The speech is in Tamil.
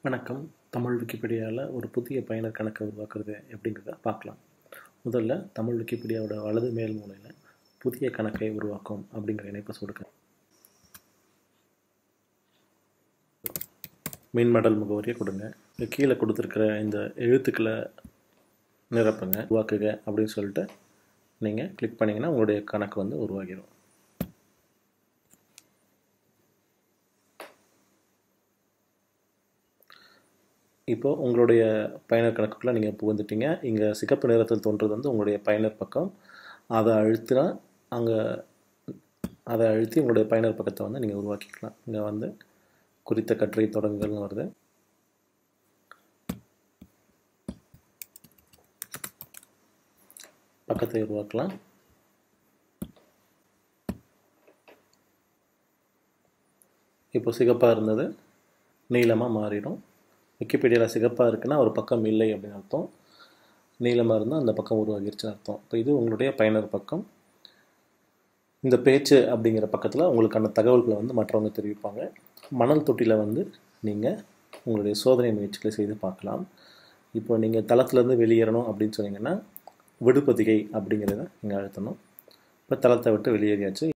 வணக்கம் தமிழ் விக்கிபீடியாவில் ஒரு புதிய பயனர் கணக்கை உருவாக்குறது எப்படிங்கிறத பார்க்கலாம் முதல்ல தமிழ் விக்கிபீடியாவோட வலது மேல் மூலையில் புதிய கணக்கை உருவாக்கும் அப்படிங்கிற இணைப்பை சொடுக்க மின்மடல் முகவரியை கொடுங்க இங்க கீழே கொடுத்துருக்கிற இந்த எழுத்துக்களை நிரப்புங்க உருவாக்குக அப்படின்னு சொல்லிட்டு நீங்கள் கிளிக் பண்ணிங்கன்னா உங்களுடைய கணக்கு வந்து உருவாகிடும் இப்போது உங்களுடைய பயனர் கணக்குக்குள்ளே நீங்கள் புகுந்துட்டீங்க இங்கே சிகப்பு நிறத்தில் தோன்றது வந்து உங்களுடைய பயனர் பக்கம் அதை அழுத்தினா அங்கே அதை அழுத்தி உங்களுடைய பயனர் பக்கத்தை வந்து நீங்கள் உருவாக்கிக்கலாம் இங்கே வந்து குறித்த கட்டுரை தொடங்குகள்னு வருது பக்கத்தை உருவாக்கலாம் இப்போ சிகப்பாக இருந்தது நீளமாக மாறிடும் விக்கிபீடியாவில் சிகப்பாக இருக்குன்னா ஒரு பக்கம் இல்லை அப்படின்னு அர்த்தம் நீளமாக இருந்தால் அந்த பக்கம் உருவாகிருச்சுன்னு அர்த்தம் இப்போ இது உங்களுடைய பயனர் பக்கம் இந்த பேச்சு அப்படிங்கிற பக்கத்தில் உங்களுக்கான தகவல்களை வந்து மற்றவங்க தெரிவிப்பாங்க மணல் தொட்டியில் வந்து நீங்கள் உங்களுடைய சோதனை முயற்சிகளை செய்து பார்க்கலாம் இப்போ நீங்கள் தளத்துலேருந்து வெளியேறணும் அப்படின்னு சொன்னீங்கன்னா விடுபதிகை அப்படிங்கிறத நீங்கள் அழுத்தணும் இப்போ தளத்தை விட்டு வெளியேறியாச்சு